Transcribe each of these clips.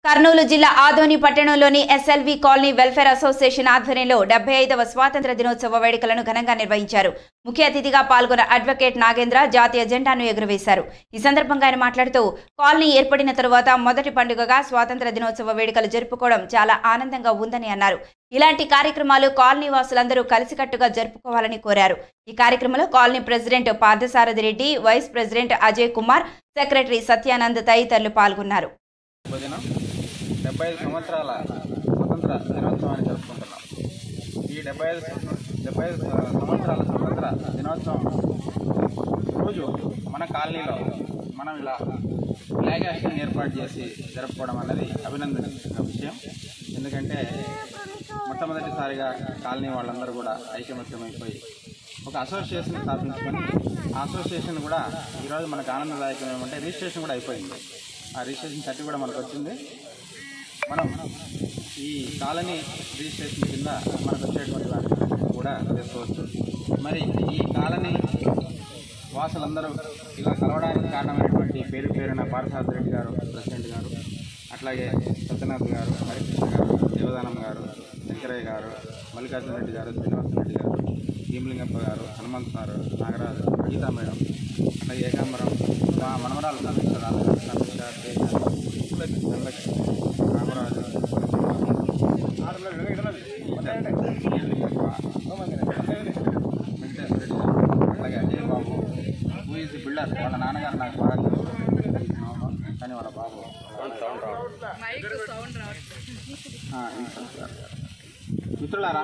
కర్నూలు జిల్లా ఆదోని పట్టణంలోని SLV colony welfare association ఆధ్వర్యంలో డెబ్బై ఐదవ స్వాతంత్ర దినోత్సవ వేడుకలను ఘనంగా నిర్వహించారు ముఖ్య అతిథిగా పాల్గొన్న అడ్వకేట్ నాగేంద్ర జాతీయ జెండాను ఎగురవేశారు ఈ సందర్భంగా ఆయన మాట్లాడుతూ కాలనీ ఏర్పడిన తరువాత మొదటి పండుగగా స్వాతంత్ర దినోత్సవ వేడుకలు జరుపుకోవడం చాలా ఆనందంగా ఉందని అన్నారు ఇలాంటి కార్యక్రమాలు కాలనీ వాసులందరూ కలిసికట్టుగా జరుపుకోవాలని కోరారు ఈ కార్యక్రమంలో colony president Parthasarathi Reddy vice president Ajay Kumar secretary Satyanand తదితరులు పాల్గొన్నారు భోజనం డెబ్బై ఐదు సంవత్సరాల స్వతంత్ర దినోత్సవాన్ని జరుపుకుంటున్నాం ఈ డెబ్బై ఐదు డెబ్బై ఐదు సంవత్సరాల స్వతంత్ర దినోత్సవం రోజు మన కాలనీలో మనం ఇలా ఫ్లాగ్ యాక్షన్ ఏర్పాటు చేసి జరుపుకోవడం అనేది అభినందనీయ విషయం ఎందుకంటే మొట్టమొదటిసారిగా కాలనీ వాళ్ళందరూ కూడా ఐకమత్యమైపోయి ఒక అసోసియేషన్ స్థాపించుకొని ఆ అసోసియేషన్ కూడా ఈరోజు మనకు ఆనందదాయకం ఏమంటే రిజిస్ట్రేషన్ కూడా అయిపోయింది ఆ రిజిస్ట్రేషన్ సర్టి కూడా మనకు వచ్చింది మనం ఈ కాలనీ రిజిస్ట్రేషన్ కింద మనకు వచ్చేటువంటి వాటిని కూడా చేసుకోవచ్చు మరి ఈ కాలనీ వాసులందరూ ఇలా కలవడానికి కారణమైనటువంటి పేరు పేరున పార్థసారథి రెడ్డి గారు ప్రెసిడెంట్ గారు అట్లాగే సత్యనాథ్ గారు హరికృష్ణ గారు దేవదానం గారు శంకరయ్య గారు మల్లికార్జున రెడ్డి గారు శ్రీనివాస రెడ్డి గారు భీమలింగప్ప గారు హనుమంత్ గారు నాగరాజు గీతా మేడం అట్లాగే ఏకాంబరం మా మనమరాలు సమీక్ష రామకృష్ణ సమీక్ష తేజ ధనలక్ష్మి రామరాజు అట్లాగే Ajay Babu who is builder వాళ్ళ నాన్నగారు నాకు బాగా తెలుసు కానీ వాళ్ళ బాబు ఆ, ఇంకా సార్. మిత్రులారా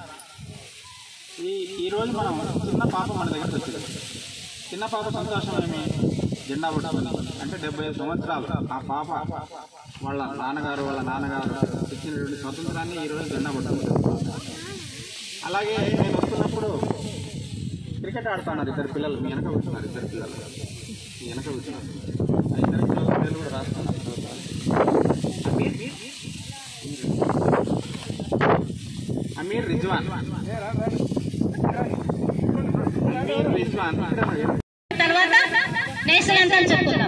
ఈ ఈరోజు మనం చిన్న పాప మన దగ్గరికి వచ్చింది చిన్న పాప సంతోషం ఏమి జెండా పట్టుకుంది అంటే డెబ్బై ఐదు సంవత్సరాలు ఆ పాప వాళ్ళ నాన్నగారు వాళ్ళ నాన్నగారు ఇచ్చినటువంటి స్వతంత్రాన్ని ఈరోజు జెండా పట్టుకుంటారు అలాగే నేను వస్తున్నప్పుడు క్రికెట్ ఆడుతున్నారు ఇద్దరు పిల్లలు మీ వెనక కూర్చున్నారు ఇద్దరు పిల్లలు మీ వెనక కూర్చున్నారు ఆ ఇద్దరు పిల్లల పేర్లు కూడా రాస్తున్నారు అమీర్ అమీర్ రిజ్వాన్ అమీర్ రిజ్వాన్ ఇక్కడ మరి. తర్వాత నేషనల్ అంతా చెప్పుకుందాం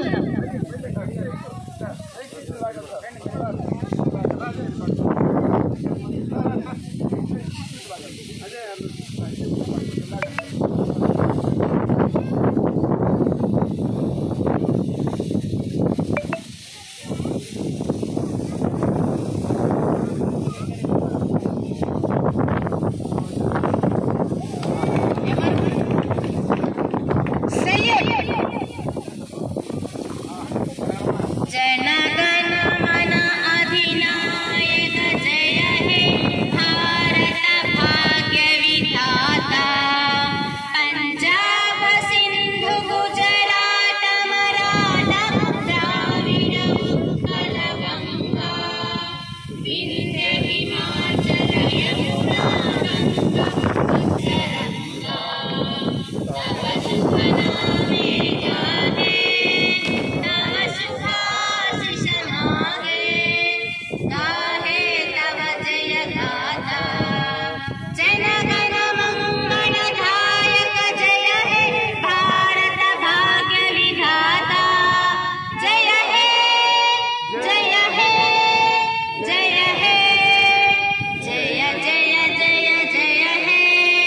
जनगण मन अधिनायक जय हे भारत भाग्य विधाता पंजाब सिंधु गुजरात मराठा द्राविड उत्कल गंगा विंध्य हिमाचल यमुना गंगा उच्चरंगा तव शुभ नामे जागे नव सुहासिष नागे गाहे तव जय गाथा जन गण मंगलदायक जय हे भारत भाग्य विधाता जय हे जय हे जय हे जय जय जय जय हे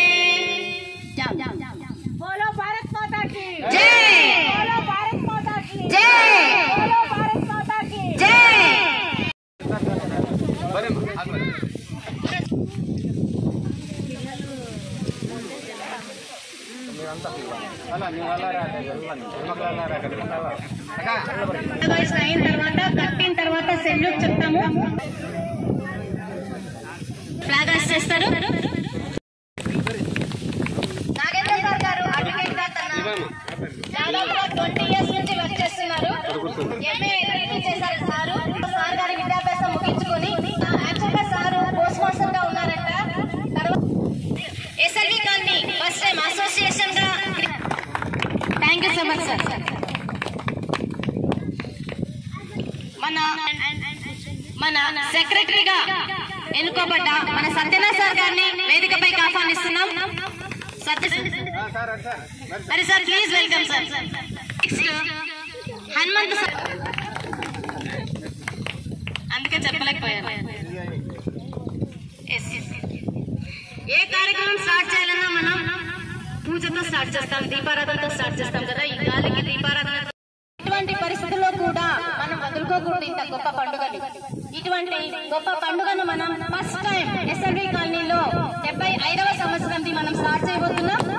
बोलो भारत माता की जय बोलो भारत माता की जय बोलो भारत माता की जय వయసు అయిన తర్వాత కట్టిన తర్వాత సెల్యూట్ చెప్తాము ఫ్లాగ్ హాస్ట్ చేస్తారు నాగేంద్ర సార్ గారు అడ్వకేట్ గా తన దాదాపుగా ట్వంటీ ఇయర్స్ నుంచి వర్క్ చేస్తున్నారు ఎంఏ ఎల్ఎల్బీ చేశారు సారు సార్ గారి విద్యాభ్యాసం ముగించుకొని యాక్చువల్ గా సారు పోస్ట్ మాస్టర్ గా ఉన్నారంట తర్వాత SLV colony first time association గా thank you so much sir మన మన సెక్రటరీగా ఎన్నుకోబడ్డ మన సత్యనాథ్ సార్ గారిని వేదికపైకి ఆహ్వానిస్తున్నాం సత్య మరి sir please welcome sir next Hanumanth sir అందుకే చెప్పలేకపోయాను Yes. ఏ కార్యక్రమం స్టార్ట్ చేయాలన్నా మనం పూజతో స్టార్ట్ చేస్తాం దీపారాధనతో స్టార్ట్ చేస్తాం కదా ఈ గాలికి దీపారాధన ఇటువంటి పరిస్థితుల్లో కూడా మనం వదులుకోకూడదు ఇంత గొప్ప పండుగని ఇటువంటి గొప్ప పండుగను మనం ఫస్ట్ టైం ఎస్ఎల్వి కాలనీలో డెబ్బై ఐదవ సంవత్సరంది మనం స్టార్ట్ చేయబోతున్నాం